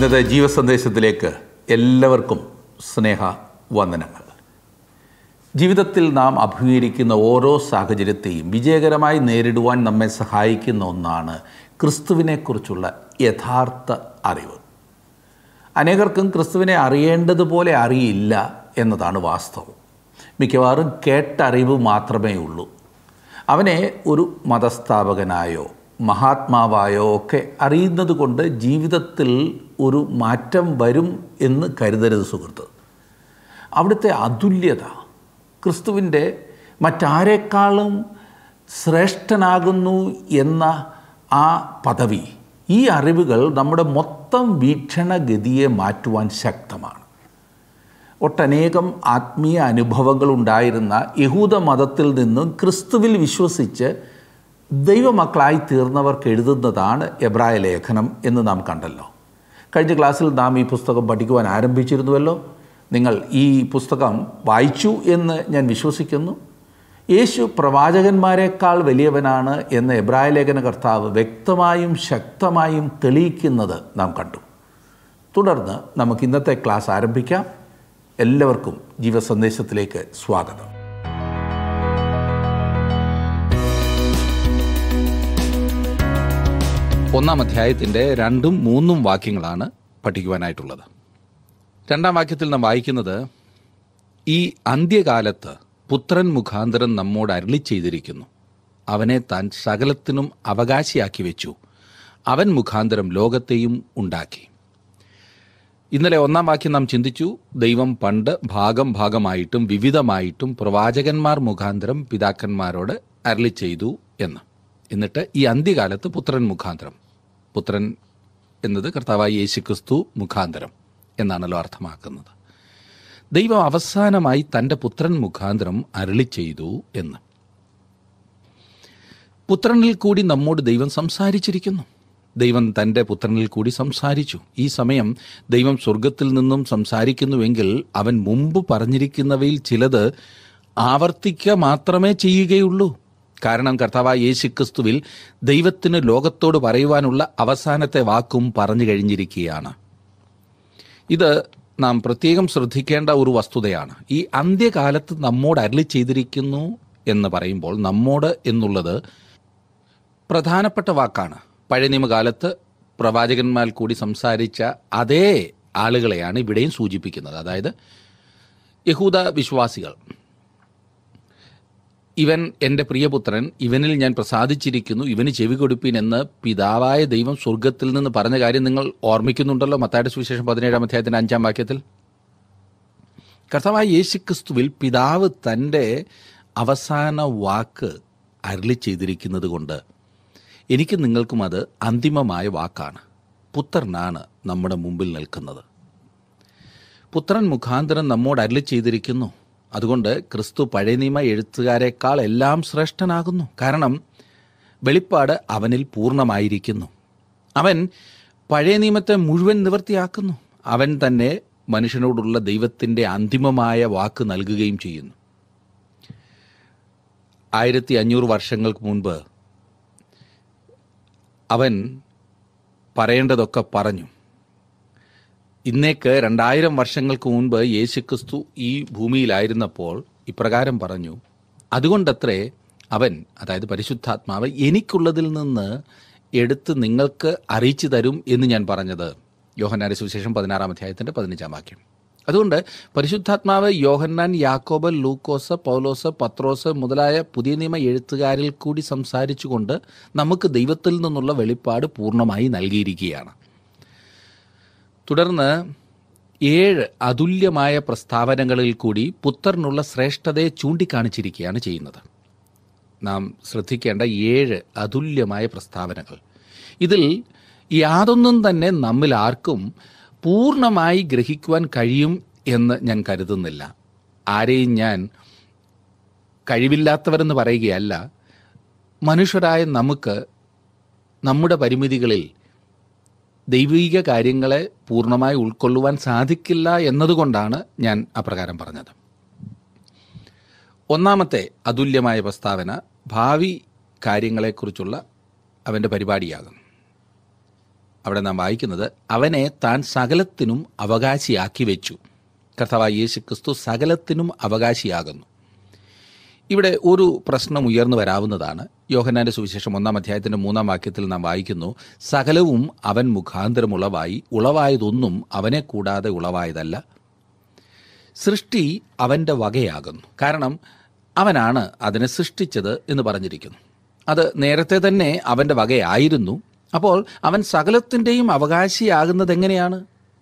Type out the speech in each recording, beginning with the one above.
ഇന്നത്തെ ജീവസന്ദേശത്തിലേക്ക് എല്ലാവർക്കും സ്നേഹ വന്ദനങ്ങൾ ജീവിതത്തിൽ നാം അഭിമുഖീകരിക്കുന്ന ഓരോ സാഹചര്യത്തെയും വിജയകരമായി നേരിടുവാൻ നമ്മെ സഹായിക്കുന്ന ഒന്നാണ് ക്രിസ്തുവിനെക്കുറിച്ചുള്ള യഥാർത്ഥ അറിവ് അനേകർക്കും ക്രിസ്തുവിനെ അറിയേണ്ടതുപോലെ അറിയില്ല എന്നതാണ് വാസ്തവം മിക്കവാറും കേട്ടറിവ് മാത്രമേ ഉള്ളൂ അവനെ ഒരു മതസ്ഥാപകനായോ മഹാത്മാവായോ ഒക്കെ അറിയുന്നത് കൊണ്ട് ജീവിതത്തിൽ ഒരു മാറ്റം വരും എന്ന് കരുതരുത് സുഹൃത്ത് അവിടുത്തെ അതുല്യത ക്രിസ്തുവിൻ്റെ മറ്റാരേക്കാളും ശ്രേഷ്ഠനാകുന്നു എന്ന ആ പദവി ഈ അറിവുകൾ നമ്മുടെ മൊത്തം വീക്ഷണഗതിയെ മാറ്റുവാൻ ശക്തമാണ് ഒട്ടനേകം ആത്മീയ അനുഭവങ്ങൾ ഉണ്ടായിരുന്ന യഹൂദ മതത്തിൽ നിന്നും ക്രിസ്തുവിൽ വിശ്വസിച്ച് ദൈവമക്കളായി തീർന്നവർക്ക് എഴുതുന്നതാണ് എബ്രായ ലേഖനം എന്ന് നാം കണ്ടല്ലോ കഴിഞ്ഞ ക്ലാസ്സിൽ നാം ഈ പുസ്തകം പഠിക്കുവാൻ ആരംഭിച്ചിരുന്നുവല്ലോ നിങ്ങൾ ഈ പുസ്തകം വായിച്ചു എന്ന് ഞാൻ വിശ്വസിക്കുന്നു യേശു പ്രവാചകന്മാരെക്കാൾ വലിയവനാണ് എന്ന് എബ്രായ ലേഖന കർത്താവ് വ്യക്തമായും ശക്തമായും തെളിയിക്കുന്നത് നാം കണ്ടു തുടർന്ന് നമുക്ക് ഇന്നത്തെ ക്ലാസ് ആരംഭിക്കാം എല്ലാവർക്കും ജീവസന്ദേശത്തിലേക്ക് സ്വാഗതം ഒന്നാം അധ്യായത്തിൻ്റെ രണ്ടും മൂന്നും വാക്യങ്ങളാണ് പഠിക്കുവാനായിട്ടുള്ളത് രണ്ടാം വാക്യത്തിൽ നാം വായിക്കുന്നത് ഈ അന്ത്യകാലത്ത് പുത്രൻ മുഖാന്തരം നമ്മോട് അരളി ചെയ്തിരിക്കുന്നു അവനെ താൻ സകലത്തിനും അവകാശിയാക്കി വെച്ചു അവൻ മുഖാന്തരം ലോകത്തെയും ഉണ്ടാക്കി ഇന്നലെ ഒന്നാം വാക്യം നാം ചിന്തിച്ചു ദൈവം പണ്ട് ഭാഗം ഭാഗമായിട്ടും വിവിധമായിട്ടും പ്രവാചകന്മാർ മുഖാന്തരം പിതാക്കന്മാരോട് അരളി ചെയ്തു എന്ന് എന്നിട്ട് ഈ അന്ത്യകാലത്ത് പുത്രൻ മുഖാന്തരം പുത്രൻ എന്നത് കർത്താവായി യേശുക്രിസ്തു മുഖാന്തരം എന്നാണല്ലോ അർത്ഥമാക്കുന്നത് ദൈവം അവസാനമായി തൻ്റെ പുത്രൻ മുഖാന്തരം അരളി ചെയ്തു എന്ന് പുത്രനിൽ കൂടി നമ്മോട് ദൈവം സംസാരിച്ചിരിക്കുന്നു ദൈവം തൻ്റെ പുത്രനിൽ കൂടി സംസാരിച്ചു ഈ സമയം ദൈവം സ്വർഗത്തിൽ നിന്നും സംസാരിക്കുന്നുവെങ്കിൽ അവൻ മുമ്പ് പറഞ്ഞിരിക്കുന്നവയിൽ ചിലത് ആവർത്തിക്കുക മാത്രമേ ചെയ്യുകയുള്ളൂ കാരണം കർത്താവായ യേശുക്രിസ്തുവിൽ ദൈവത്തിന് ലോകത്തോട് പറയുവാനുള്ള അവസാനത്തെ വാക്കും പറഞ്ഞു കഴിഞ്ഞിരിക്കുകയാണ് ഇത് നാം പ്രത്യേകം ശ്രദ്ധിക്കേണ്ട ഒരു വസ്തുതയാണ് ഈ അന്ത്യകാലത്ത് നമ്മോട് അരളി ചെയ്തിരിക്കുന്നു എന്ന് പറയുമ്പോൾ നമ്മോട് എന്നുള്ളത് പ്രധാനപ്പെട്ട വാക്കാണ് പഴയ നിയമകാലത്ത് പ്രവാചകന്മാർ കൂടി സംസാരിച്ച അതേ ആളുകളെയാണ് ഇവിടെയും സൂചിപ്പിക്കുന്നത് അതായത് യഹൂദ വിശ്വാസികൾ ഇവൻ എൻ്റെ പ്രിയപുത്രൻ ഇവനിൽ ഞാൻ പ്രസാദിച്ചിരിക്കുന്നു ഇവന് ചെവി കൊടുപ്പീൻ എന്ന് പിതാവായ ദൈവം സ്വർഗത്തിൽ നിന്ന് പറഞ്ഞ കാര്യം നിങ്ങൾ ഓർമ്മിക്കുന്നുണ്ടല്ലോ മത്തായുടെ സുവിശേഷം പതിനേഴാം അധ്യായത്തിൻ്റെ അഞ്ചാം വാക്യത്തിൽ കർത്താവായ യേശുക്രിസ്തുവിൽ പിതാവ് തൻ്റെ അവസാന വാക്ക് അരളി ചെയ്തിരിക്കുന്നത് കൊണ്ട് എനിക്ക് നിങ്ങൾക്കും അത് അന്തിമമായ വാക്കാണ് പുത്രനാണ് നമ്മുടെ മുമ്പിൽ നിൽക്കുന്നത് പുത്രൻ മുഖാന്തരം നമ്മോട് അരളി ചെയ്തിരിക്കുന്നു അതുകൊണ്ട് ക്രിസ്തു പഴയ നിയമ എഴുത്തുകാരെക്കാൾ എല്ലാം ശ്രേഷ്ഠനാകുന്നു കാരണം വെളിപ്പാട് അവനിൽ പൂർണ്ണമായിരിക്കുന്നു അവൻ പഴയ നിയമത്തെ മുഴുവൻ നിവർത്തിയാക്കുന്നു അവൻ തന്നെ മനുഷ്യനോടുള്ള ദൈവത്തിൻ്റെ അന്തിമമായ വാക്ക് നൽകുകയും ചെയ്യുന്നു ആയിരത്തി അഞ്ഞൂറ് വർഷങ്ങൾക്ക് മുൻപ് അവൻ പറയേണ്ടതൊക്കെ പറഞ്ഞു ഇന്നേക്ക് രണ്ടായിരം വർഷങ്ങൾക്ക് മുൻപ് യേശുക്രിസ്തു ഈ ഭൂമിയിലായിരുന്നപ്പോൾ ഇപ്രകാരം പറഞ്ഞു അതുകൊണ്ടത്രേ അവൻ അതായത് പരിശുദ്ധാത്മാവ് എനിക്കുള്ളതിൽ നിന്ന് എടുത്ത് നിങ്ങൾക്ക് അറിയിച്ചു തരും എന്ന് ഞാൻ പറഞ്ഞത് യോഹന്നാന്റെ സുവിശേഷം പതിനാറാം അധ്യായത്തിന്റെ പതിനഞ്ചാം വാക്യം അതുകൊണ്ട് പരിശുദ്ധാത്മാവ് യോഹന്നാൻ യാക്കോബ് ലൂക്കോസ് പൗലോസ് പത്രോസ് മുതലായ പുതിയ നിയമ എഴുത്തുകാരിൽ കൂടി സംസാരിച്ചുകൊണ്ട് നമുക്ക് ദൈവത്തിൽ നിന്നുള്ള വെളിപ്പാട് പൂർണ്ണമായി നൽകിയിരിക്കുകയാണ് തുടർന്ന് ഏഴ് അതുല്യമായ പ്രസ്താവനകളിൽ കൂടി പുത്രനുള്ള ശ്രേഷ്ഠതയെ ചൂണ്ടിക്കാണിച്ചിരിക്കുകയാണ് ചെയ്യുന്നത് നാം ശ്രദ്ധിക്കേണ്ട ഏഴ് അതുല്യമായ പ്രസ്താവനകൾ ഇതിൽ യാതൊന്നും തന്നെ നമ്മിൽ ആർക്കും പൂർണ്ണമായി ഗ്രഹിക്കുവാൻ കഴിയും എന്ന് ഞാൻ കരുതുന്നില്ല ആരെയും ഞാൻ കഴിവില്ലാത്തവരെന്ന് പറയുകയല്ല മനുഷ്യരായ നമുക്ക് നമ്മുടെ പരിമിതികളിൽ ദൈവിക കാര്യങ്ങളെ പൂർണ്ണമായി ഉൾക്കൊള്ളുവാൻ സാധിക്കില്ല എന്നതുകൊണ്ടാണ് ഞാൻ അപ്രകാരം പറഞ്ഞത് ഒന്നാമത്തെ അതുല്യമായ പ്രസ്താവന ഭാവി കാര്യങ്ങളെക്കുറിച്ചുള്ള അവൻ്റെ പരിപാടിയാകും അവിടെ നാം വായിക്കുന്നത് അവനെ താൻ സകലത്തിനും അവകാശിയാക്കി വെച്ചു കർത്താവായ യേശു ക്രിസ്തു സകലത്തിനും അവകാശിയാകുന്നു ഇവിടെ ഒരു പ്രശ്നം ഉയർന്നു വരാവുന്നതാണ് യോഹന്നാന്റെ സുവിശേഷം ഒന്നാം അധ്യായത്തിന്റെ മൂന്നാം വാക്യത്തിൽ നാം വായിക്കുന്നു സകലവും അവൻ മുഖാന്തരം ഉളവായി ഉളവായതൊന്നും അവനെ കൂടാതെ ഉളവായതല്ല സൃഷ്ടി അവൻ്റെ വകയാകുന്നു കാരണം അവനാണ് അതിനെ സൃഷ്ടിച്ചത് എന്ന് പറഞ്ഞിരിക്കുന്നു അത് നേരത്തെ തന്നെ അവൻ്റെ വകയായിരുന്നു അപ്പോൾ അവൻ സകലത്തിൻ്റെയും അവകാശിയാകുന്നത് എങ്ങനെയാണ്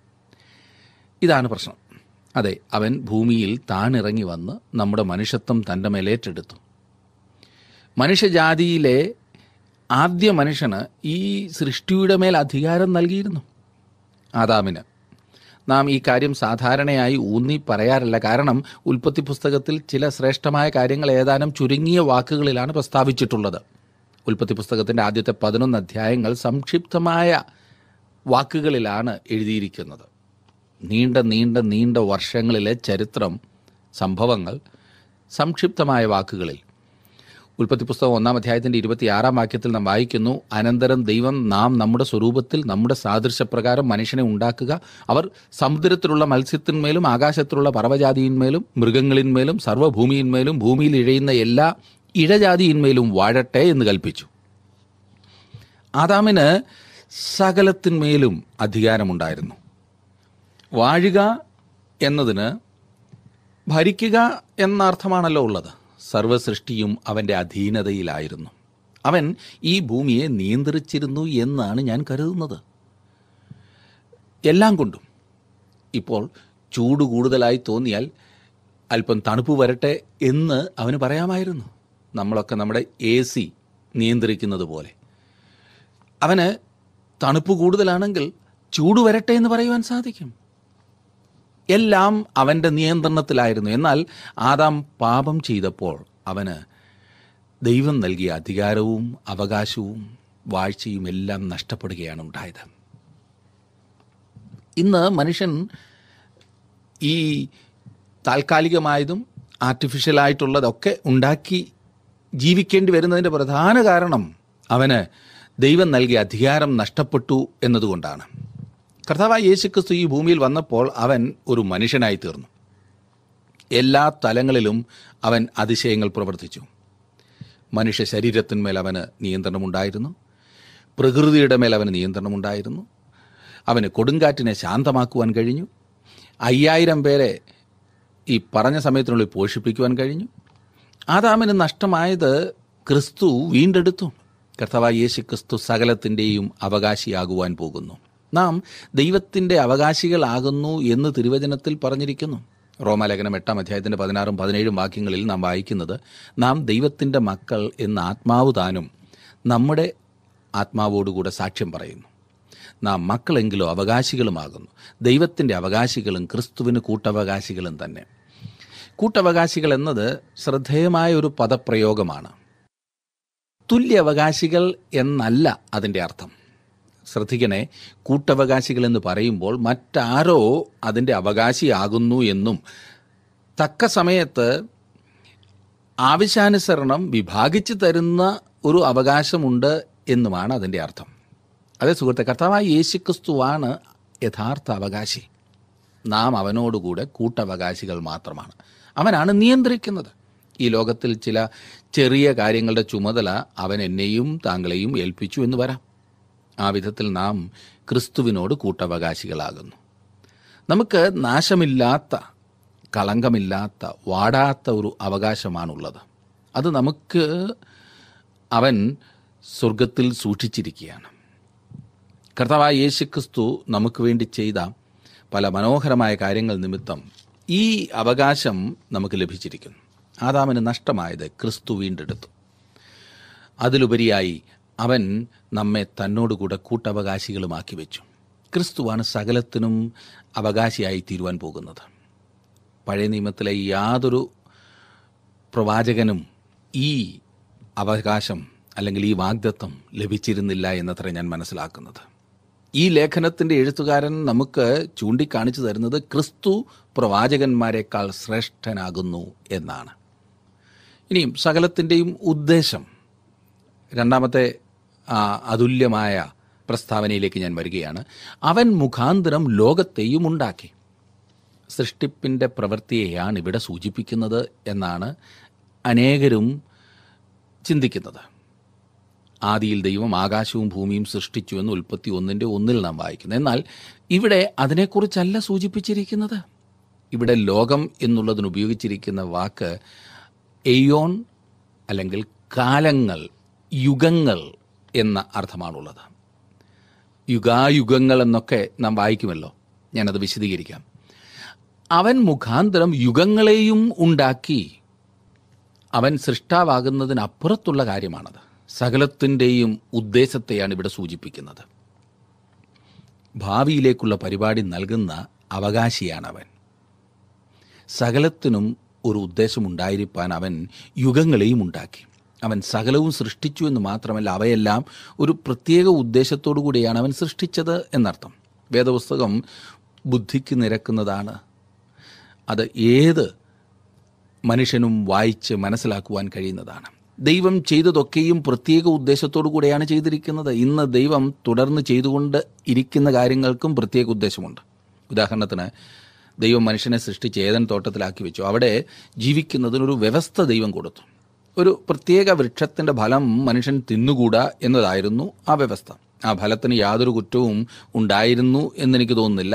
ഇതാണ് പ്രശ്നം അതെ അവൻ ഭൂമിയിൽ താണിറങ്ങി വന്ന് നമ്മുടെ മനുഷ്യത്വം തൻ്റെ മേലേറ്റെടുത്തു മനുഷ്യജാതിയിലെ ആദ്യ മനുഷ്യന് ഈ സൃഷ്ടിയുടെ മേൽ അധികാരം നൽകിയിരുന്നു ആദാമിന് നാം ഈ കാര്യം സാധാരണയായി ഊന്നി പറയാറില്ല കാരണം ഉൽപ്പത്തി പുസ്തകത്തിൽ ചില ശ്രേഷ്ഠമായ കാര്യങ്ങൾ ഏതാനും ചുരുങ്ങിയ വാക്കുകളിലാണ് പ്രസ്താവിച്ചിട്ടുള്ളത് ഉൽപ്പത്തി പുസ്തകത്തിൻ്റെ ആദ്യത്തെ പതിനൊന്ന് അധ്യായങ്ങൾ സംക്ഷിപ്തമായ വാക്കുകളിലാണ് എഴുതിയിരിക്കുന്നത് നീണ്ട നീണ്ട നീണ്ട വർഷങ്ങളിലെ ചരിത്രം സംഭവങ്ങൾ സംക്ഷിപ്തമായ വാക്കുകളിൽ ഉൽപ്പത്തി പുസ്തകം ഒന്നാം അധ്യായത്തിൻ്റെ ഇരുപത്തിയാറാം വാക്യത്തിൽ നാം വായിക്കുന്നു അനന്തരം ദൈവം നാം നമ്മുടെ സ്വരൂപത്തിൽ നമ്മുടെ സാദൃശ്യപ്രകാരം മനുഷ്യനെ ഉണ്ടാക്കുക അവർ സമുദ്രത്തിലുള്ള മത്സ്യത്തിന്മേലും ആകാശത്തിലുള്ള പർവ്വജാതിയിന്മേലും മൃഗങ്ങളിന്മേലും സർവ്വഭൂമിയിന്മേലും ഭൂമിയിൽ ഇഴയുന്ന എല്ലാ ഇഴജാതിയിന്മേലും വാഴട്ടെ എന്ന് കൽപ്പിച്ചു ആദാമിന് സകലത്തിന്മേലും അധികാരമുണ്ടായിരുന്നു വാഴുക എന്നതിന് ഭരിക്കുക എന്ന അർത്ഥമാണല്ലോ ഉള്ളത് സർവസൃഷ്ടിയും അവൻ്റെ അധീനതയിലായിരുന്നു അവൻ ഈ ഭൂമിയെ നിയന്ത്രിച്ചിരുന്നു എന്നാണ് ഞാൻ കരുതുന്നത് എല്ലാം കൊണ്ടും ഇപ്പോൾ ചൂട് കൂടുതലായി തോന്നിയാൽ അല്പം തണുപ്പ് വരട്ടെ എന്ന് അവന് പറയാമായിരുന്നു നമ്മളൊക്കെ നമ്മുടെ എ സി നിയന്ത്രിക്കുന്നത് പോലെ അവന് തണുപ്പ് കൂടുതലാണെങ്കിൽ ചൂട് വരട്ടെ എന്ന് പറയുവാൻ സാധിക്കും എല്ലാം അവൻ്റെ നിയന്ത്രണത്തിലായിരുന്നു എന്നാൽ ആദാം പാപം ചെയ്തപ്പോൾ അവന് ദൈവം നൽകിയ അധികാരവും അവകാശവും വാഴ്ചയും എല്ലാം നഷ്ടപ്പെടുകയാണ് ഉണ്ടായത് ഇന്ന് മനുഷ്യൻ ഈ താൽക്കാലികമായതും ആർട്ടിഫിഷ്യലായിട്ടുള്ളതൊക്കെ ഉണ്ടാക്കി ജീവിക്കേണ്ടി വരുന്നതിൻ്റെ പ്രധാന കാരണം അവന് ദൈവം നൽകിയ അധികാരം നഷ്ടപ്പെട്ടു എന്നതുകൊണ്ടാണ് കർത്താവായ യേശുക്രിസ്തു ഈ ഭൂമിയിൽ വന്നപ്പോൾ അവൻ ഒരു മനുഷ്യനായി തീർന്നു എല്ലാ തലങ്ങളിലും അവൻ അതിശയങ്ങൾ പ്രവർത്തിച്ചു മനുഷ്യ ശരീരത്തിന്മേൽ അവന് നിയന്ത്രണമുണ്ടായിരുന്നു പ്രകൃതിയുടെ മേൽ അവന് നിയന്ത്രണമുണ്ടായിരുന്നു അവന് കൊടുങ്കാറ്റിനെ ശാന്തമാക്കുവാൻ കഴിഞ്ഞു അയ്യായിരം പേരെ ഈ പറഞ്ഞ സമയത്തിനുള്ളിൽ പോഷിപ്പിക്കുവാൻ കഴിഞ്ഞു ആദാമിന് നഷ്ടമായത് ക്രിസ്തു വീണ്ടെടുത്തു കർത്താവായ യേശു ക്രിസ്തു സകലത്തിൻ്റെയും അവകാശിയാകുവാൻ പോകുന്നു നാം ദൈവത്തിൻ്റെ അവകാശികളാകുന്നു എന്ന് തിരുവചനത്തിൽ പറഞ്ഞിരിക്കുന്നു റോമാലേഖനം എട്ടാം അധ്യായത്തിൻ്റെ പതിനാറും പതിനേഴും വാക്യങ്ങളിൽ നാം വായിക്കുന്നത് നാം ദൈവത്തിൻ്റെ മക്കൾ എന്ന ആത്മാവ് താനും നമ്മുടെ ആത്മാവോടുകൂടെ സാക്ഷ്യം പറയുന്നു നാം മക്കളെങ്കിലോ അവകാശികളുമാകുന്നു ദൈവത്തിൻ്റെ അവകാശികളും ക്രിസ്തുവിന് കൂട്ടവകാശികളും തന്നെ കൂട്ടവകാശികൾ എന്നത് ശ്രദ്ധേയമായ ഒരു പദപ്രയോഗമാണ് തുല്യാവകാശികൾ എന്നല്ല അതിൻ്റെ അർത്ഥം ശ്രദ്ധിക്കണേ കൂട്ടവകാശികൾ എന്ന് പറയുമ്പോൾ മറ്റാരോ അതിൻ്റെ അവകാശിയാകുന്നു എന്നും തക്ക സമയത്ത് ആവശ്യാനുസരണം വിഭാഗിച്ചു തരുന്ന ഒരു അവകാശമുണ്ട് എന്നുമാണ് അതിൻ്റെ അർത്ഥം അതേ സുഹൃത്തെ കർത്താവായ യേശുക്രിസ്തുവാണ് യഥാർത്ഥ അവകാശി നാം അവനോടുകൂടെ കൂട്ടവകാശികൾ മാത്രമാണ് അവനാണ് നിയന്ത്രിക്കുന്നത് ഈ ലോകത്തിൽ ചില ചെറിയ കാര്യങ്ങളുടെ ചുമതല അവൻ എന്നെയും താങ്കളെയും ഏൽപ്പിച്ചു എന്ന് വരാം ആ വിധത്തിൽ നാം ക്രിസ്തുവിനോട് കൂട്ടവകാശികളാകുന്നു നമുക്ക് നാശമില്ലാത്ത കളങ്കമില്ലാത്ത വാടാത്ത ഒരു അവകാശമാണുള്ളത് അത് നമുക്ക് അവൻ സ്വർഗത്തിൽ സൂക്ഷിച്ചിരിക്കുകയാണ് കർത്താവായ യേശുക്രിസ്തു നമുക്ക് വേണ്ടി ചെയ്ത പല മനോഹരമായ കാര്യങ്ങൾ നിമിത്തം ഈ അവകാശം നമുക്ക് ലഭിച്ചിരിക്കുന്നു ആദാമിന് നഷ്ടമായത് ക്രിസ്തു വീണ്ടെടുത്തു അതിലുപരിയായി അവൻ നമ്മെ തന്നോടുകൂടെ കൂട്ടവകാശികളുമാക്കി വെച്ചു ക്രിസ്തുവാണ് സകലത്തിനും അവകാശിയായി തീരുവാൻ പോകുന്നത് പഴയ നിയമത്തിലെ യാതൊരു പ്രവാചകനും ഈ അവകാശം അല്ലെങ്കിൽ ഈ വാഗ്ദത്വം ലഭിച്ചിരുന്നില്ല എന്നത്ര ഞാൻ മനസ്സിലാക്കുന്നത് ഈ ലേഖനത്തിൻ്റെ എഴുത്തുകാരൻ നമുക്ക് ചൂണ്ടിക്കാണിച്ചു തരുന്നത് ക്രിസ്തു പ്രവാചകന്മാരെക്കാൾ ശ്രേഷ്ഠനാകുന്നു എന്നാണ് ഇനിയും സകലത്തിൻ്റെയും ഉദ്ദേശം രണ്ടാമത്തെ ആ അതുല്യമായ പ്രസ്താവനയിലേക്ക് ഞാൻ വരികയാണ് അവൻ മുഖാന്തരം ലോകത്തെയും ഉണ്ടാക്കി സൃഷ്ടിപ്പിൻ്റെ പ്രവൃത്തിയെയാണ് ഇവിടെ സൂചിപ്പിക്കുന്നത് എന്നാണ് അനേകരും ചിന്തിക്കുന്നത് ആദിയിൽ ദൈവം ആകാശവും ഭൂമിയും സൃഷ്ടിച്ചു എന്ന് ഉൽപ്പത്തി ഒന്നിൻ്റെ ഒന്നിൽ നാം വായിക്കുന്നു എന്നാൽ ഇവിടെ അതിനെക്കുറിച്ചല്ല സൂചിപ്പിച്ചിരിക്കുന്നത് ഇവിടെ ലോകം എന്നുള്ളതിന് ഉപയോഗിച്ചിരിക്കുന്ന വാക്ക് എയോൺ അല്ലെങ്കിൽ കാലങ്ങൾ യുഗങ്ങൾ എന്ന അർത്ഥമാണുള്ളത് യുഗായുഗങ്ങൾ എന്നൊക്കെ നാം വായിക്കുമല്ലോ ഞാനത് വിശദീകരിക്കാം അവൻ മുഖാന്തരം യുഗങ്ങളെയും ഉണ്ടാക്കി അവൻ സൃഷ്ടാവാകുന്നതിനപ്പുറത്തുള്ള കാര്യമാണത് സകലത്തിൻ്റെയും ഉദ്ദേശത്തെയാണ് ഇവിടെ സൂചിപ്പിക്കുന്നത് ഭാവിയിലേക്കുള്ള പരിപാടി നൽകുന്ന അവകാശിയാണ് അവൻ സകലത്തിനും ഒരു ഉദ്ദേശമുണ്ടായിരിക്കാൻ അവൻ യുഗങ്ങളെയും ഉണ്ടാക്കി അവൻ സകലവും സൃഷ്ടിച്ചു എന്ന് മാത്രമല്ല അവയെല്ലാം ഒരു പ്രത്യേക ഉദ്ദേശത്തോടു കൂടിയാണ് അവൻ സൃഷ്ടിച്ചത് എന്നർത്ഥം വേദപുസ്തകം ബുദ്ധിക്ക് നിരക്കുന്നതാണ് അത് ഏത് മനുഷ്യനും വായിച്ച് മനസ്സിലാക്കുവാൻ കഴിയുന്നതാണ് ദൈവം ചെയ്തതൊക്കെയും പ്രത്യേക ഉദ്ദേശത്തോടു കൂടെയാണ് ചെയ്തിരിക്കുന്നത് ഇന്ന് ദൈവം തുടർന്ന് ചെയ്തുകൊണ്ട് ഇരിക്കുന്ന കാര്യങ്ങൾക്കും പ്രത്യേക ഉദ്ദേശമുണ്ട് ഉദാഹരണത്തിന് ദൈവം മനുഷ്യനെ സൃഷ്ടിച്ച് ഏതൻ തോട്ടത്തിലാക്കി വെച്ചു അവിടെ ജീവിക്കുന്നതിനൊരു വ്യവസ്ഥ ദൈവം കൊടുത്തു ഒരു പ്രത്യേക വൃക്ഷത്തിൻ്റെ ഫലം മനുഷ്യൻ തിന്നുകൂടാ എന്നതായിരുന്നു ആ വ്യവസ്ഥ ആ ഫലത്തിന് യാതൊരു കുറ്റവും ഉണ്ടായിരുന്നു എന്നെനിക്ക് തോന്നുന്നില്ല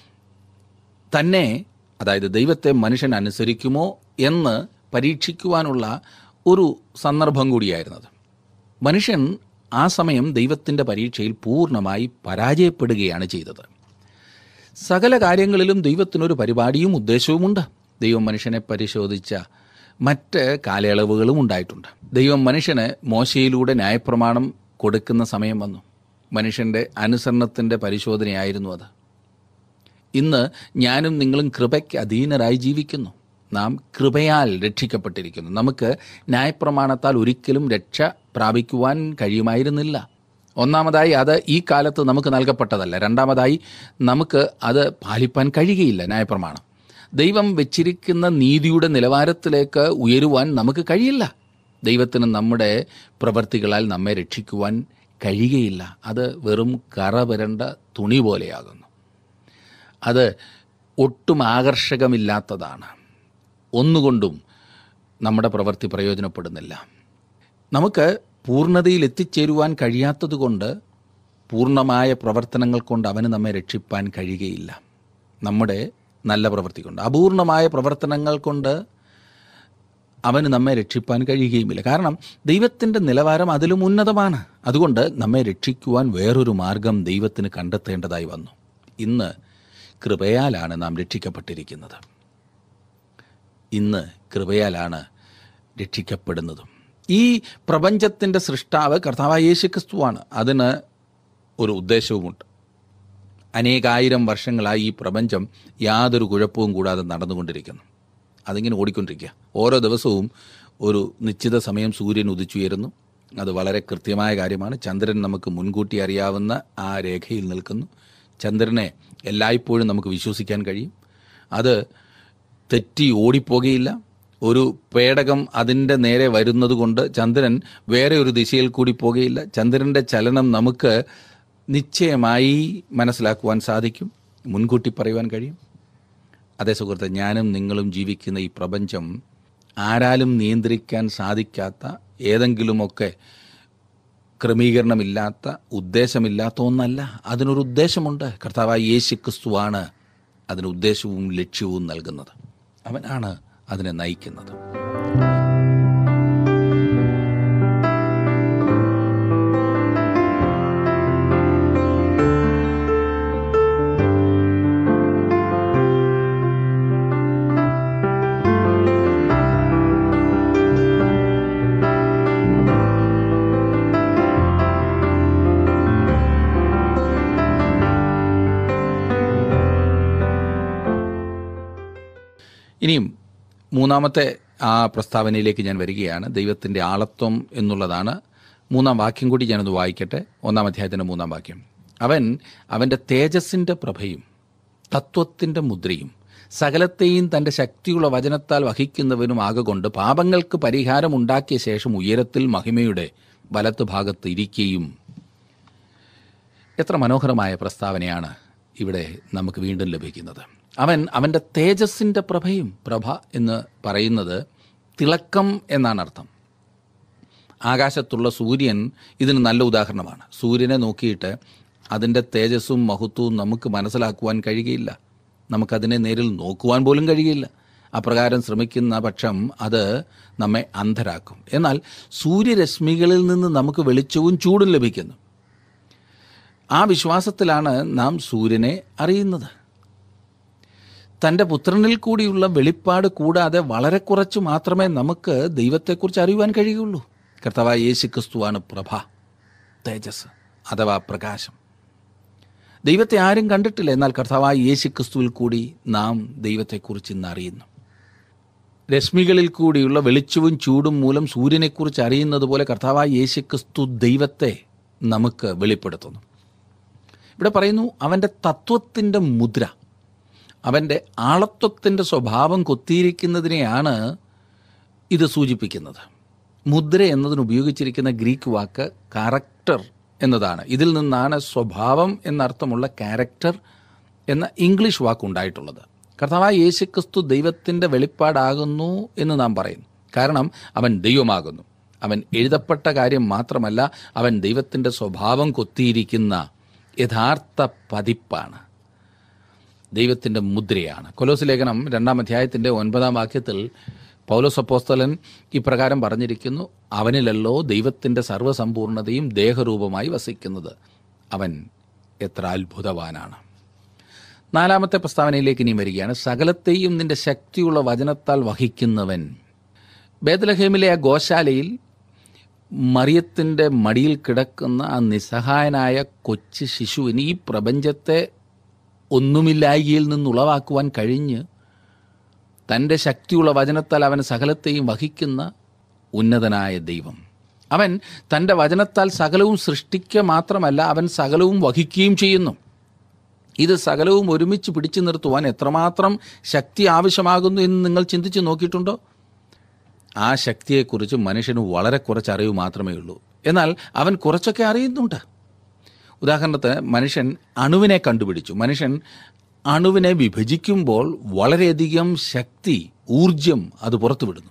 തന്നെ അതായത് ദൈവത്തെ മനുഷ്യൻ അനുസരിക്കുമോ എന്ന് പരീക്ഷിക്കുവാനുള്ള ഒരു സന്ദർഭം കൂടിയായിരുന്നത് മനുഷ്യൻ ആ സമയം ദൈവത്തിൻ്റെ പരീക്ഷയിൽ പൂർണ്ണമായി പരാജയപ്പെടുകയാണ് ചെയ്തത് സകല കാര്യങ്ങളിലും ദൈവത്തിനൊരു പരിപാടിയും ഉദ്ദേശവുമുണ്ട് ദൈവം മനുഷ്യനെ പരിശോധിച്ച മറ്റ് കാലയളവുകളും ഉണ്ടായിട്ടുണ്ട് ദൈവം മനുഷ്യന് മോശയിലൂടെ ന്യായപ്രമാണം കൊടുക്കുന്ന സമയം വന്നു മനുഷ്യൻ്റെ അനുസരണത്തിൻ്റെ പരിശോധനയായിരുന്നു അത് ഇന്ന് ഞാനും നിങ്ങളും കൃപയ്ക്ക് അധീനരായി ജീവിക്കുന്നു നാം കൃപയാൽ രക്ഷിക്കപ്പെട്ടിരിക്കുന്നു നമുക്ക് ന്യായപ്രമാണത്താൽ ഒരിക്കലും രക്ഷ പ്രാപിക്കുവാൻ കഴിയുമായിരുന്നില്ല ഒന്നാമതായി അത് ഈ കാലത്ത് നമുക്ക് നൽകപ്പെട്ടതല്ല രണ്ടാമതായി നമുക്ക് അത് പാലിപ്പാൻ കഴിയുകയില്ല ന്യായപ്രമാണം ദൈവം വെച്ചിരിക്കുന്ന നീതിയുടെ നിലവാരത്തിലേക്ക് ഉയരുവാൻ നമുക്ക് കഴിയില്ല ദൈവത്തിന് നമ്മുടെ പ്രവർത്തികളാൽ നമ്മെ രക്ഷിക്കുവാൻ കഴിയുകയില്ല അത് വെറും കറ പുരണ്ട തുണി പോലെയാകുന്നു അത് ഒട്ടും ആകർഷകമില്ലാത്തതാണ് ഒന്നുകൊണ്ടും നമ്മുടെ പ്രവൃത്തി പ്രയോജനപ്പെടുന്നില്ല നമുക്ക് പൂർണ്ണതയിൽ എത്തിച്ചേരുവാൻ കഴിയാത്തതുകൊണ്ട് പൂർണ്ണമായ പ്രവർത്തനങ്ങൾ കൊണ്ട് അവന് നമ്മെ രക്ഷിപ്പാൻ കഴിയുകയില്ല നമ്മുടെ നല്ല പ്രവൃത്തി കൊണ്ട് അപൂർണമായ പ്രവർത്തനങ്ങൾ കൊണ്ട് അവന് നമ്മെ രക്ഷിപ്പാൻ കഴിയുകയുമില്ല കാരണം ദൈവത്തിൻ്റെ നിലവാരം അതിലും ഉന്നതമാണ് അതുകൊണ്ട് നമ്മെ രക്ഷിക്കുവാൻ വേറൊരു മാർഗം ദൈവത്തിന് കണ്ടെത്തേണ്ടതായി വന്നു ഇന്ന് കൃപയാലാണ് നാം രക്ഷിക്കപ്പെട്ടിരിക്കുന്നത് ഇന്ന് കൃപയാലാണ് രക്ഷിക്കപ്പെടുന്നതും ഈ പ്രപഞ്ചത്തിൻ്റെ സൃഷ്ടാവ് കർത്താവായ യേശു ക്രിസ്തുവാണ് അതിന് ഒരു ഉദ്ദേശവുമുണ്ട് അനേകായിരം വർഷങ്ങളായി ഈ പ്രപഞ്ചം യാതൊരു കുഴപ്പവും കൂടാതെ നടന്നുകൊണ്ടിരിക്കുന്നു അതിങ്ങനെ ഓടിക്കൊണ്ടിരിക്കുക ഓരോ ദിവസവും ഒരു നിശ്ചിത സമയം സൂര്യൻ ഉദിച്ചുയരുന്നു അത് വളരെ കൃത്യമായ കാര്യമാണ് ചന്ദ്രൻ നമുക്ക് മുൻകൂട്ടി അറിയാവുന്ന ആ രേഖയിൽ നിൽക്കുന്നു ചന്ദ്രനെ എല്ലായ്പ്പോഴും നമുക്ക് വിശ്വസിക്കാൻ കഴിയും അത് തെറ്റി ഓടിപ്പോകുകയില്ല ഒരു പേടകം അതിൻ്റെ നേരെ വരുന്നത് കൊണ്ട് ചന്ദ്രൻ വേറെ ഒരു ദിശയിൽ കൂടി പോകുകയില്ല ചന്ദ്രൻ്റെ ചലനം നമുക്ക് നിശ്ചയമായി മനസ്സിലാക്കുവാൻ സാധിക്കും മുൻകൂട്ടി പറയുവാൻ കഴിയും അതേ സുഹൃത്തെ ഞാനും നിങ്ങളും ജീവിക്കുന്ന ഈ പ്രപഞ്ചം ആരാലും നിയന്ത്രിക്കാൻ സാധിക്കാത്ത ഏതെങ്കിലുമൊക്കെ ക്രമീകരണമില്ലാത്ത ഉദ്ദേശമില്ലാത്ത ഒന്നല്ല അതിനൊരു ഉദ്ദേശമുണ്ട് കർത്താവായ യേശു ക്രിസ്തുവാണ് അതിന് ഉദ്ദേശവും ലക്ഷ്യവും നൽകുന്നത് അവനാണ് അതിനെ നയിക്കുന്നത് ഇനിയും മൂന്നാമത്തെ ആ പ്രസ്താവനയിലേക്ക് ഞാൻ വരികയാണ് ദൈവത്തിൻ്റെ ആളത്വം എന്നുള്ളതാണ് മൂന്നാം വാക്യം കൂടി ഞാനൊന്ന് വായിക്കട്ടെ ഒന്നാം അധ്യായത്തിൻ്റെ മൂന്നാം വാക്യം അവൻ അവൻ്റെ തേജസ്സിൻ്റെ പ്രഭയും തത്വത്തിൻ്റെ മുദ്രയും സകലത്തെയും തൻ്റെ ശക്തിയുള്ള വചനത്താൽ വഹിക്കുന്നവനും ആകൊണ്ട് പാപങ്ങൾക്ക് പരിഹാരം ഉണ്ടാക്കിയ ശേഷം ഉയരത്തിൽ മഹിമയുടെ വലത്ത് ഭാഗത്ത് ഇരിക്കുകയും എത്ര മനോഹരമായ പ്രസ്താവനയാണ് ഇവിടെ നമുക്ക് വീണ്ടും ലഭിക്കുന്നത് അവൻ അവൻ്റെ തേജസ്സിൻ്റെ പ്രഭയും പ്രഭ എന്ന് പറയുന്നത് തിളക്കം എന്നാണ് അർത്ഥം ആകാശത്തുള്ള സൂര്യൻ ഇതിന് നല്ല ഉദാഹരണമാണ് സൂര്യനെ നോക്കിയിട്ട് അതിൻ്റെ തേജസ്സും മഹത്വവും നമുക്ക് മനസ്സിലാക്കുവാൻ കഴിയുകയില്ല നമുക്കതിനെ നേരിൽ നോക്കുവാൻ പോലും കഴിയില്ല അപ്രകാരം ശ്രമിക്കുന്ന പക്ഷം അത് നമ്മെ അന്ധരാക്കും എന്നാൽ സൂര്യരശ്മികളിൽ നിന്ന് നമുക്ക് വെളിച്ചവും ചൂടും ലഭിക്കുന്നു ആ വിശ്വാസത്തിലാണ് നാം സൂര്യനെ അറിയുന്നത് തൻ്റെ പുത്രനിൽ കൂടിയുള്ള വെളിപ്പാട് കൂടാതെ വളരെ കുറച്ച് മാത്രമേ നമുക്ക് ദൈവത്തെക്കുറിച്ച് അറിയുവാൻ കഴിയുള്ളൂ കർത്താവായ യേശു ക്രിസ്തുവാണ് പ്രഭ തേജസ് അഥവാ പ്രകാശം ദൈവത്തെ ആരും കണ്ടിട്ടില്ല എന്നാൽ കർത്താവായ യേശു ക്രിസ്തുവിൽ കൂടി നാം ദൈവത്തെക്കുറിച്ച് ഇന്ന് അറിയുന്നു രശ്മികളിൽ കൂടിയുള്ള വെളിച്ചവും ചൂടും മൂലം സൂര്യനെക്കുറിച്ച് അറിയുന്നത് പോലെ കർത്താവായ യേശു ക്രിസ്തു ദൈവത്തെ നമുക്ക് വെളിപ്പെടുത്തുന്നു ഇവിടെ പറയുന്നു അവൻ്റെ തത്വത്തിൻ്റെ മുദ്ര അവൻ്റെ ആളത്വത്തിൻ്റെ സ്വഭാവം കൊത്തിയിരിക്കുന്നതിനെയാണ് ഇത് സൂചിപ്പിക്കുന്നത് മുദ്ര എന്നതിന് ഉപയോഗിച്ചിരിക്കുന്ന ഗ്രീക്ക് വാക്ക് കാരക്ടർ എന്നതാണ് ഇതിൽ നിന്നാണ് സ്വഭാവം എന്നർത്ഥമുള്ള ക്യാരക്ടർ എന്ന ഇംഗ്ലീഷ് വാക്കുണ്ടായിട്ടുള്ളത് കർത്താവായ യേശുക്രിസ്തു ദൈവത്തിൻ്റെ വെളിപ്പാടാകുന്നു എന്ന് നാം പറയുന്നു കാരണം അവൻ ദൈവമാകുന്നു അവൻ എഴുതപ്പെട്ട കാര്യം മാത്രമല്ല അവൻ ദൈവത്തിൻ്റെ സ്വഭാവം കൊത്തിയിരിക്കുന്ന യഥാർത്ഥ പതിപ്പാണ് ദൈവത്തിൻ്റെ മുദ്രയാണ് കൊലോസ് ലേഖനം രണ്ടാം അധ്യായത്തിൻ്റെ ഒൻപതാം വാക്യത്തിൽ പൗലോസ് അപ്പോസ്തലൻ ഇപ്രകാരം പറഞ്ഞിരിക്കുന്നു അവനിലല്ലോ ദൈവത്തിൻ്റെ സർവ്വസമ്പൂർണതയും ദേഹരൂപമായി വസിക്കുന്നത് അവൻ എത്ര അത്ഭുതവാനാണ് നാലാമത്തെ പ്രസ്താവനയിലേക്ക് ഇനി വരികയാണ് സകലത്തെയും നിന്റെ ശക്തിയുള്ള വചനത്താൽ വഹിക്കുന്നവൻ ബേദലഹേമിലെ ആ ഗോശാലയിൽ മറിയത്തിൻ്റെ മടിയിൽ കിടക്കുന്ന ആ നിസ്സഹായനായ കൊച്ചു ശിശുവിന് ഈ പ്രപഞ്ചത്തെ ഒന്നുമില്ലായികയിൽ നിന്നുളവാക്കുവാൻ കഴിഞ്ഞ് തൻ്റെ ശക്തിയുള്ള വചനത്താൽ അവൻ സകലത്തെയും വഹിക്കുന്ന ഉന്നതനായ ദൈവം അവൻ തൻ്റെ വചനത്താൽ സകലവും സൃഷ്ടിക്കുക മാത്രമല്ല അവൻ സകലവും വഹിക്കുകയും ചെയ്യുന്നു ഇത് സകലവും ഒരുമിച്ച് പിടിച്ചു നിർത്തുവാൻ എത്രമാത്രം ശക്തി ആവശ്യമാകുന്നു എന്ന് നിങ്ങൾ ചിന്തിച്ച് നോക്കിയിട്ടുണ്ടോ ആ ശക്തിയെക്കുറിച്ച് മനുഷ്യന് വളരെ കുറച്ച് അറിവ് മാത്രമേ ഉള്ളൂ എന്നാൽ അവൻ കുറച്ചൊക്കെ അറിയുന്നുണ്ട് ഉദാഹരണത്തിന് മനുഷ്യൻ അണുവിനെ കണ്ടുപിടിച്ചു മനുഷ്യൻ അണുവിനെ വിഭജിക്കുമ്പോൾ വളരെയധികം ശക്തി ഊർജം അത് പുറത്തുവിടുന്നു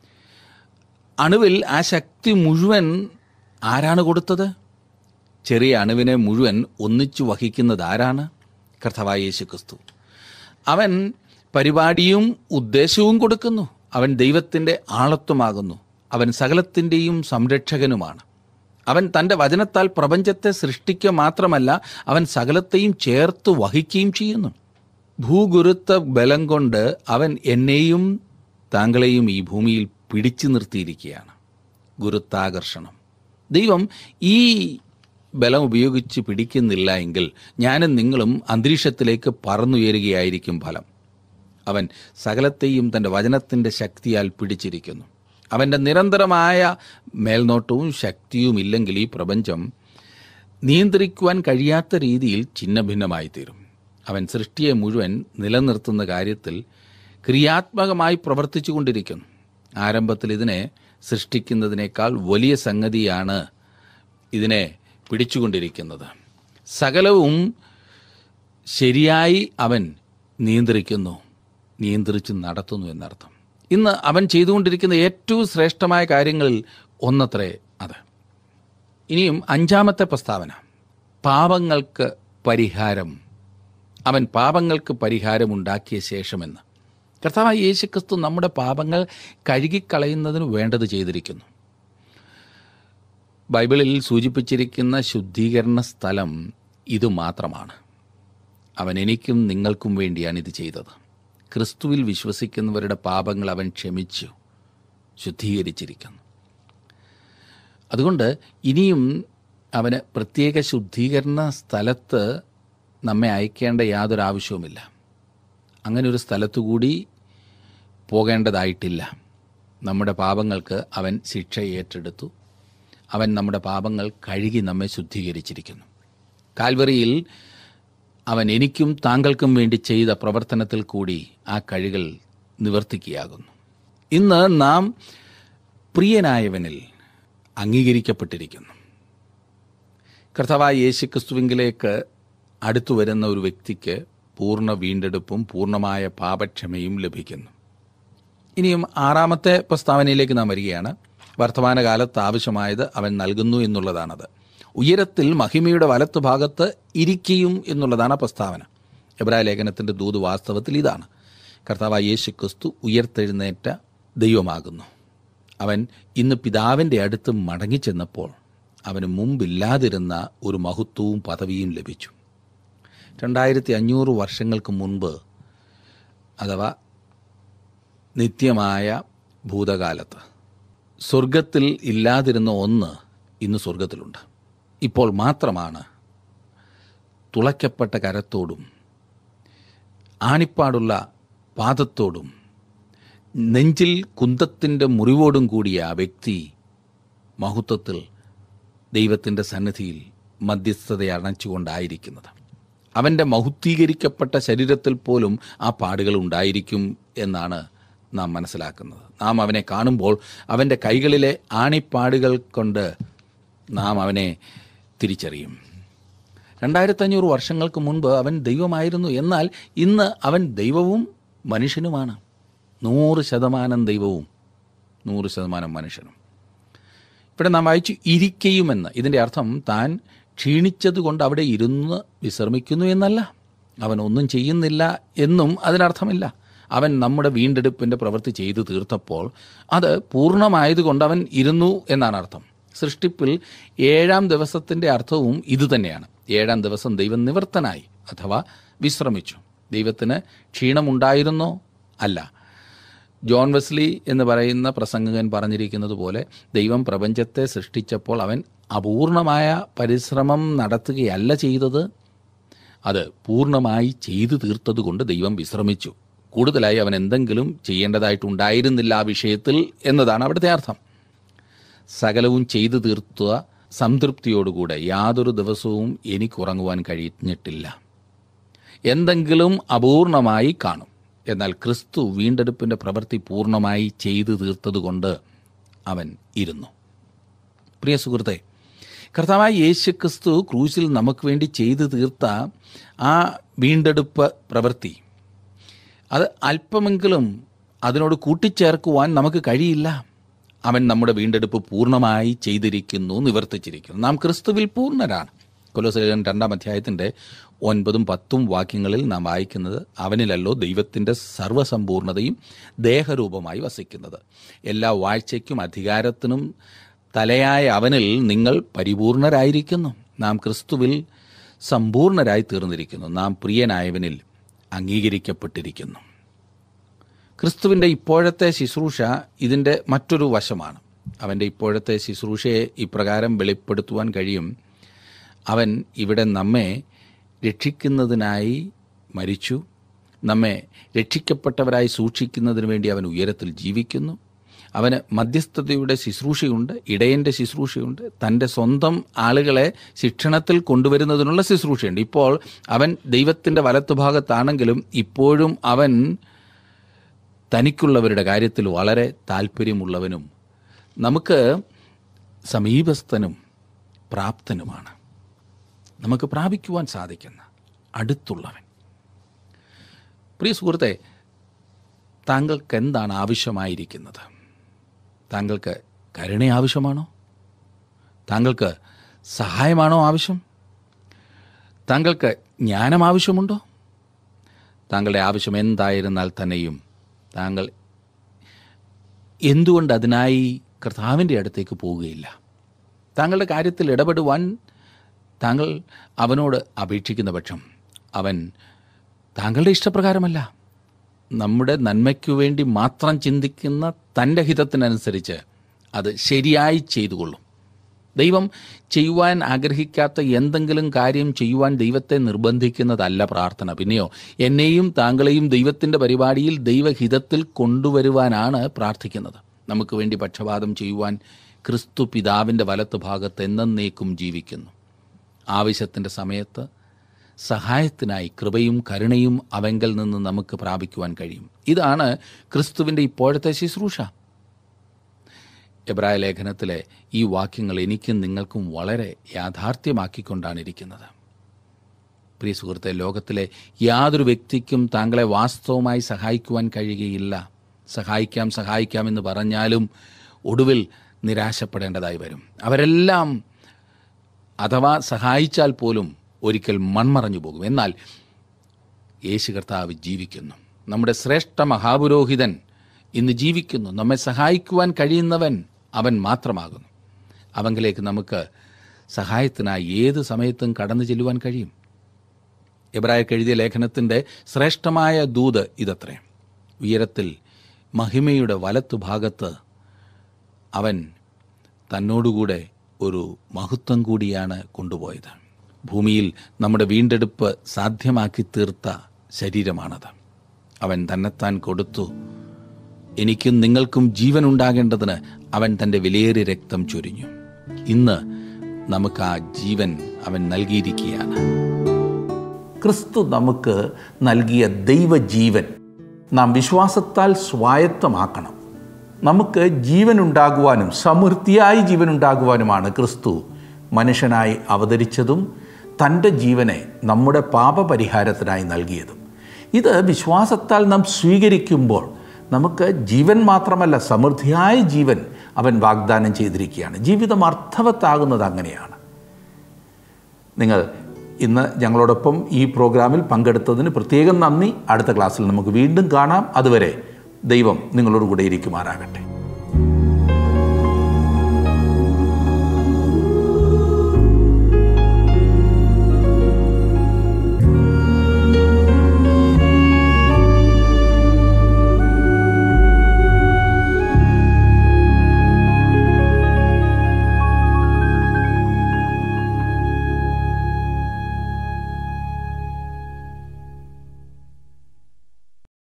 അണുവിൽ ആ ശക്തി മുഴുവൻ ആരാണ് കൊടുത്തത് ചെറിയ അണുവിനെ മുഴുവൻ ഒന്നിച്ചു വഹിക്കുന്നത് ആരാണ് കർത്താവായ യേശു ക്രിസ്തു അവൻ പരിപാടിയും ഉദ്ദേശവും കൊടുക്കുന്നു അവൻ ദൈവത്തിൻ്റെ ആളത്വമാകുന്നു അവൻ സകലത്തിൻ്റെയും സംരക്ഷകനുമാണ് അവൻ തൻ്റെ വചനത്താൽ പ്രപഞ്ചത്തെ സൃഷ്ടിക്കുക മാത്രമല്ല അവൻ സകലത്തെയും ചേർത്ത് വഹിക്കുകയും ചെയ്യുന്നു ഭൂഗുരുത്ത ബലം കൊണ്ട് അവൻ എന്നെയും താങ്കളെയും ഈ ഭൂമിയിൽ പിടിച്ചു നിർത്തിയിരിക്കുകയാണ് ഗുരുത്താകർഷണം ദൈവം ഈ ബലം ഉപയോഗിച്ച് പിടിക്കുന്നില്ല എങ്കിൽ ഞാനും നിങ്ങളും അന്തരീക്ഷത്തിലേക്ക് പറന്നുയരുകയായിരിക്കും ഫലം അവൻ സകലത്തെയും തൻ്റെ വചനത്തിൻ്റെ ശക്തിയാൽ പിടിച്ചിരിക്കുന്നു അവൻ്റെ നിരന്തരമായ മേൽനോട്ടവും ശക്തിയും ഇല്ലെങ്കിൽ ഈ പ്രപഞ്ചം നിയന്ത്രിക്കുവാൻ കഴിയാത്ത രീതിയിൽ ഛിന്നഭിന്നമായി തീരും അവൻ സൃഷ്ടിയെ മുഴുവൻ നിലനിർത്തുന്ന കാര്യത്തിൽ ക്രിയാത്മകമായി പ്രവർത്തിച്ചു കൊണ്ടിരിക്കുന്നു ആരംഭത്തിൽ ഇതിനെ സൃഷ്ടിക്കുന്നതിനേക്കാൾ വലിയ സംഗതിയാണ് ഇതിനെ പിടിച്ചുകൊണ്ടിരിക്കുന്നത് സകലവും ശരിയായി അവൻ നിയന്ത്രിക്കുന്നു നിയന്ത്രിച്ച് നടത്തുന്നു എന്നർത്ഥം ഇന്ന് അവൻ ചെയ്തുകൊണ്ടിരിക്കുന്ന ഏറ്റവും ശ്രേഷ്ഠമായ കാര്യങ്ങളിൽ ഒന്നത്രേ അത് ഇനിയും അഞ്ചാമത്തെ പ്രസ്താവന പാപങ്ങൾക്ക് പരിഹാരം അവൻ പാപങ്ങൾക്ക് പരിഹാരമുണ്ടാക്കിയ ശേഷമെന്ന് കർത്താവായ യേശുക്രിസ്തു നമ്മുടെ പാപങ്ങൾ കഴുകിക്കളയുന്നതിന് വേണ്ടത് ചെയ്തിരിക്കുന്നു ബൈബിളിൽ സൂചിപ്പിച്ചിരിക്കുന്ന ശുദ്ധീകരണ സ്ഥലം ഇത് മാത്രമാണ് അവൻ എനിക്കും നിങ്ങൾക്കും വേണ്ടിയാണ് ഇത് ചെയ്തത് ക്രിസ്തുവിൽ വിശ്വസിക്കുന്നവരുടെ പാപങ്ങൾ അവൻ ക്ഷമിച്ചു ശുദ്ധീകരിച്ചിരിക്കുന്നു അതുകൊണ്ട് ഇനിയും അവന് പ്രത്യേക ശുദ്ധീകരണ സ്ഥലത്ത് നമ്മെ അയക്കേണ്ട യാതൊരു ആവശ്യവുമില്ല അങ്ങനെ ഒരു സ്ഥലത്തുകൂടി പോകേണ്ടതായിട്ടില്ല നമ്മുടെ പാപങ്ങൾക്ക് അവൻ ശിക്ഷ ഏറ്റെടുത്തു അവൻ നമ്മുടെ പാപങ്ങൾ കഴുകി നമ്മെ ശുദ്ധീകരിച്ചിരിക്കുന്നു കാൽവറിയിൽ അവൻ എനിക്കും താങ്കൾക്കും വേണ്ടി ചെയ്ത പ്രവർത്തനത്തിൽ കൂടി ആ കഴുകൽ നിവർത്തിക്കുകയാകുന്നു ഇന്ന് നാം പ്രിയനായവനിൽ അംഗീകരിക്കപ്പെട്ടിരിക്കുന്നു കർത്താവായ യേശു ക്രിസ്തുവിങ്കിലേക്ക് അടുത്തു വരുന്ന ഒരു വ്യക്തിക്ക് പൂർണ്ണ വീണ്ടെടുപ്പും പൂർണ്ണമായ പാപക്ഷമയും ലഭിക്കുന്നു ഇനിയും ആറാമത്തെ പ്രസ്താവനയിലേക്ക് നാം വരികയാണ് വർത്തമാനകാലത്ത് ആവശ്യമായത് അവൻ നൽകുന്നു എന്നുള്ളതാണത് ഉയരത്തിൽ മഹിമയുടെ വലത്ത് ഭാഗത്ത് ഇരിക്കുകയും എന്നുള്ളതാണ് ആ പ്രസ്താവന എബ്രായ ലേഖനത്തിൻ്റെ ദൂത് വാസ്തവത്തിൽ ഇതാണ് കർത്താവായ യേശു ക്രിസ്തു ഉയർത്തെഴുന്നേറ്റ ദൈവമാകുന്നു അവൻ ഇന്ന് പിതാവിൻ്റെ അടുത്ത് മടങ്ങിച്ചെന്നപ്പോൾ അവന് മുമ്പില്ലാതിരുന്ന ഒരു മഹത്വവും പദവിയും ലഭിച്ചു രണ്ടായിരത്തി അഞ്ഞൂറ് വർഷങ്ങൾക്ക് മുൻപ് അഥവാ നിത്യമായ ഭൂതകാലത്ത് സ്വർഗത്തിൽ ഇല്ലാതിരുന്ന ഒന്ന് ഇന്ന് സ്വർഗത്തിലുണ്ട് ഇപ്പോൾ മാത്രമാണ് തുളയ്ക്കപ്പെട്ട കരത്തോടും ആണിപ്പാടുള്ള പാദത്തോടും നെഞ്ചിൽ കുന്തത്തിൻ്റെ മുറിവോടും കൂടിയ ആ വ്യക്തി മഹത്വത്തിൽ ദൈവത്തിൻ്റെ സന്നിധിയിൽ മധ്യസ്ഥത അണച്ചുകൊണ്ടായിരിക്കുന്നത് അവൻ്റെ മഹുദ്ധീകരിക്കപ്പെട്ട ശരീരത്തിൽ പോലും ആ പാടുകൾ ഉണ്ടായിരിക്കും എന്നാണ് നാം മനസ്സിലാക്കുന്നത് നാം അവനെ കാണുമ്പോൾ അവൻ്റെ കൈകളിലെ ആണിപ്പാടുകൾ കൊണ്ട് നാം അവനെ തിരിച്ചറിയും രണ്ടായിരത്തഞ്ഞൂറ് വർഷങ്ങൾക്ക് മുൻപ് അവൻ ദൈവമായിരുന്നു എന്നാൽ ഇന്ന് അവൻ ദൈവവും മനുഷ്യനുമാണ് നൂറ് ശതമാനം ദൈവവും നൂറ് ശതമാനം മനുഷ്യനും ഇവിടെ നാം വായിച്ചു ഇരിക്കയുമെന്ന് ഇതിൻ്റെ അർത്ഥം താൻ ക്ഷീണിച്ചതുകൊണ്ട് അവിടെ ഇരുന്ന് വിശ്രമിക്കുന്നു എന്നല്ല അവൻ ഒന്നും ചെയ്യുന്നില്ല എന്നും അതിനർത്ഥമില്ല അവൻ നമ്മുടെ വീണ്ടെടുപ്പിൻ്റെ പ്രവൃത്തി ചെയ്തു തീർത്തപ്പോൾ അത് പൂർണ്ണമായതുകൊണ്ട് അവൻ ഇരുന്നു എന്നാണ് അർത്ഥം സൃഷ്ടിപ്പിൽ ഏഴാം ദിവസത്തിൻ്റെ അർത്ഥവും ഇതുതന്നെയാണ് ഏഴാം ദിവസം ദൈവം നിവർത്തനായി അഥവാ വിശ്രമിച്ചു ദൈവത്തിന് ക്ഷീണമുണ്ടായിരുന്നോ അല്ല ജോൺ വെസ്ലി എന്ന് പറയുന്ന പ്രസംഗകൻ പറഞ്ഞിരിക്കുന്നത് പോലെ ദൈവം പ്രപഞ്ചത്തെ സൃഷ്ടിച്ചപ്പോൾ അവൻ അപൂർണമായ പരിശ്രമം നടത്തുകയല്ല ചെയ്തത് അത് പൂർണ്ണമായി ചെയ്തു തീർത്തതുകൊണ്ട് ദൈവം വിശ്രമിച്ചു കൂടുതലായി അവൻ എന്തെങ്കിലും ചെയ്യേണ്ടതായിട്ടുണ്ടായിരുന്നില്ല ആ വിഷയത്തിൽ എന്നതാണ് അവിടുത്തെ അർത്ഥം സകലവും ചെയ്തു തീർത്ത സംതൃപ്തിയോടുകൂടെ യാതൊരു ദിവസവും എനിക്ക് ഉറങ്ങുവാൻ കഴിഞ്ഞിട്ടില്ല എന്തെങ്കിലും അപൂർണമായി കാണും എന്നാൽ ക്രിസ്തു വീണ്ടെടുപ്പിൻ്റെ പ്രവൃത്തി പൂർണ്ണമായി ചെയ്തു തീർത്തതുകൊണ്ട് അവൻ ഇരുന്നു പ്രിയ സുഹൃത്തെ കർത്താവായ യേശു ക്രിസ്തു ക്രൂശിൽ നമുക്ക് വേണ്ടി ചെയ്തു തീർത്ത ആ വീണ്ടെടുപ്പ് പ്രവൃത്തി അത് അല്പമെങ്കിലും അതിനോട് കൂട്ടിച്ചേർക്കുവാൻ നമുക്ക് കഴിയില്ല അവൻ നമ്മുടെ വീണ്ടെടുപ്പ് പൂർണ്ണമായി ചെയ്തിരിക്കുന്നു നിവർത്തിച്ചിരിക്കുന്നു നാം ക്രിസ്തുവിൽ പൂർണ്ണരാണ് കൊലോസലേഖൻ രണ്ടാം അധ്യായത്തിൻ്റെ ഒൻപതും പത്തും വാക്യങ്ങളിൽ നാം വായിക്കുന്നത് അവനിലല്ലോ ദൈവത്തിൻ്റെ സർവ്വസമ്പൂർണതയും ദേഹരൂപമായി വസിക്കുന്നത് എല്ലാ വാഴ്ചയ്ക്കും അധികാരത്തിനും തലയായ അവനിൽ നിങ്ങൾ പരിപൂർണരായിരിക്കുന്നു നാം ക്രിസ്തുവിൽ സമ്പൂർണരായി തീർന്നിരിക്കുന്നു നാം പ്രിയനായവനിൽ അംഗീകരിക്കപ്പെട്ടിരിക്കുന്നു ക്രിസ്തുവിൻ്റെ ഇപ്പോഴത്തെ ശുശ്രൂഷ ഇതിൻ്റെ മറ്റൊരു വശമാണ് അവൻ്റെ ഇപ്പോഴത്തെ ശുശ്രൂഷയെ ഇപ്രകാരം വെളിപ്പെടുത്തുവാൻ കഴിയും അവൻ ഇവിടെ നമ്മെ രക്ഷിക്കുന്നതിനായി മരിച്ചു നമ്മെ രക്ഷിക്കപ്പെട്ടവരായി സൂക്ഷിക്കുന്നതിന് വേണ്ടി അവൻ ഉയരത്തിൽ ജീവിക്കുന്നു അവന് മധ്യസ്ഥതയുടെ ശുശ്രൂഷയുണ്ട് ഇടയൻ്റെ ശുശ്രൂഷയുണ്ട് തൻ്റെ സ്വന്തം ആളുകളെ ശിക്ഷണത്തിൽ കൊണ്ടുവരുന്നതിനുള്ള ശുശ്രൂഷയുണ്ട് ഇപ്പോൾ അവൻ ദൈവത്തിൻ്റെ വലത്തുഭാഗത്താണെങ്കിലും ഇപ്പോഴും അവൻ തനിക്കുള്ളവരുടെ കാര്യത്തിൽ വളരെ താല്പര്യമുള്ളവനും നമുക്ക് സമീപസ്ഥനും പ്രാപ്തനുമാണ് നമുക്ക് പ്രാപിക്കുവാൻ സാധിക്കുന്ന അടുത്തുള്ളവൻ പ്രിയ സുഹൃത്തെ താങ്കൾക്ക് എന്താണ് ആവശ്യമായിരിക്കുന്നത് താങ്കൾക്ക് കരുണ ആവശ്യമാണോ താങ്കൾക്ക് സഹായമാണോ ആവശ്യം താങ്കൾക്ക് ജ്ഞാനം ആവശ്യമുണ്ടോ താങ്കളുടെ ആവശ്യം എന്തായിരുന്നാൽ തന്നെയും താങ്കൾ എന്തുകൊണ്ട് അതിനായി കർത്താവിൻ്റെ അടുത്തേക്ക് പോവുകയില്ല താങ്കളുടെ കാര്യത്തിൽ ഇടപെടുവാൻ താങ്കൾ അവനോട് അപേക്ഷിക്കുന്ന പക്ഷം അവൻ താങ്കളുടെ ഇഷ്ടപ്രകാരമല്ല നമ്മുടെ നന്മയ്ക്കു വേണ്ടി മാത്രം ചിന്തിക്കുന്ന തൻ്റെ ഹിതത്തിനനുസരിച്ച് അത് ശരിയായി ചെയ്തുകൊള്ളും ദൈവം ചെയ്യുവാൻ ആഗ്രഹിക്കാത്ത എന്തെങ്കിലും കാര്യം ചെയ്യുവാൻ ദൈവത്തെ നിർബന്ധിക്കുന്നതല്ല പ്രാർത്ഥന പിന്നെയോ എന്നെയും താങ്കളെയും ദൈവത്തിൻ്റെ പരിപാടിയിൽ ദൈവഹിതത്തിൽ കൊണ്ടുവരുവാനാണ് പ്രാർത്ഥിക്കുന്നത് നമുക്ക് വേണ്ടി പക്ഷപാതം ചെയ്യുവാൻ ക്രിസ്തു പിതാവിൻ്റെ വലത്ത് ഭാഗത്ത് എന്നേക്കും ജീവിക്കുന്നു ആവശ്യത്തിൻ്റെ സമയത്ത് സഹായത്തിനായി കൃപയും കരുണയും അവങ്കൽ നിന്ന് നമുക്ക് പ്രാപിക്കുവാൻ കഴിയും ഇതാണ് ക്രിസ്തുവിൻ്റെ ഇപ്പോഴത്തെ ശുശ്രൂഷ എബ്രായ ലേഖനത്തിലെ ഈ വാക്യങ്ങൾ എനിക്കും നിങ്ങൾക്കും വളരെ യാഥാർത്ഥ്യമാക്കിക്കൊണ്ടാണ് ഇരിക്കുന്നത് പ്രിയ സുഹൃത്തെ ലോകത്തിലെ യാതൊരു വ്യക്തിക്കും താങ്കളെ വാസ്തവമായി സഹായിക്കുവാൻ കഴിയുകയില്ല സഹായിക്കാം സഹായിക്കാം എന്ന് പറഞ്ഞാലും ഒടുവിൽ നിരാശപ്പെടേണ്ടതായി വരും അവരെല്ലാം അഥവാ സഹായിച്ചാൽ പോലും ഒരിക്കൽ മൺമറഞ്ഞു പോകും എന്നാൽ യേശു കർത്താവ് ജീവിക്കുന്നു നമ്മുടെ ശ്രേഷ്ഠ മഹാപുരോഹിതൻ ഇന്ന് ജീവിക്കുന്നു നമ്മെ സഹായിക്കുവാൻ കഴിയുന്നവൻ അവൻ മാത്രമാകുന്നു അവങ്കിലേക്ക് നമുക്ക് സഹായത്തിനായി ഏത് സമയത്തും കടന്നു ചെല്ലുവാൻ കഴിയും എബ്രായക്ക് എഴുതിയ ലേഖനത്തിൻ്റെ ശ്രേഷ്ഠമായ ദൂത് ഇതത്രേ ഉയരത്തിൽ മഹിമയുടെ വലത്തുഭാഗത്ത് അവൻ തന്നോടുകൂടെ ഒരു മഹത്വം കൂടിയാണ് കൊണ്ടുപോയത് ഭൂമിയിൽ നമ്മുടെ വീണ്ടെടുപ്പ് സാധ്യമാക്കി തീർത്ത ശരീരമാണത് അവൻ തന്നെത്താൻ കൊടുത്തു എനിക്കും നിങ്ങൾക്കും ജീവൻ ഉണ്ടാകേണ്ടതിന് അവൻ തൻ്റെ വിലയേറിയ രക്തം ചൊരിഞ്ഞു ഇന്ന് നമുക്ക് ആ ജീവൻ അവൻ നൽകിയിരിക്കുകയാണ് ക്രിസ്തു നമുക്ക് നൽകിയ ദൈവജീവൻ നാം വിശ്വാസത്താൽ സ്വായത്തമാക്കണം നമുക്ക് ജീവനുണ്ടാകുവാനും സമൃദ്ധിയായി ജീവനുണ്ടാകുവാനുമാണ് ക്രിസ്തു മനുഷ്യനായി അവതരിച്ചതും തൻ്റെ ജീവനെ നമ്മുടെ പാപപരിഹാരത്തിനായി നൽകിയതും ഇത് വിശ്വാസത്താൽ നാം സ്വീകരിക്കുമ്പോൾ നമുക്ക് ജീവൻ മാത്രമല്ല സമൃദ്ധിയായ ജീവൻ അവൻ വാഗ്ദാനം ചെയ്തിരിക്കുകയാണ് ജീവിതം അർത്ഥവത്താകുന്നത് അങ്ങനെയാണ് നിങ്ങൾ ഇന്ന് ഞങ്ങളോടൊപ്പം ഈ പ്രോഗ്രാമിൽ പങ്കെടുത്തതിന് പ്രത്യേകം നന്ദി അടുത്ത ക്ലാസ്സിൽ നമുക്ക് വീണ്ടും കാണാം അതുവരെ ദൈവം നിങ്ങളോട് കൂടെ ഇരിക്കുമാറാകട്ടെ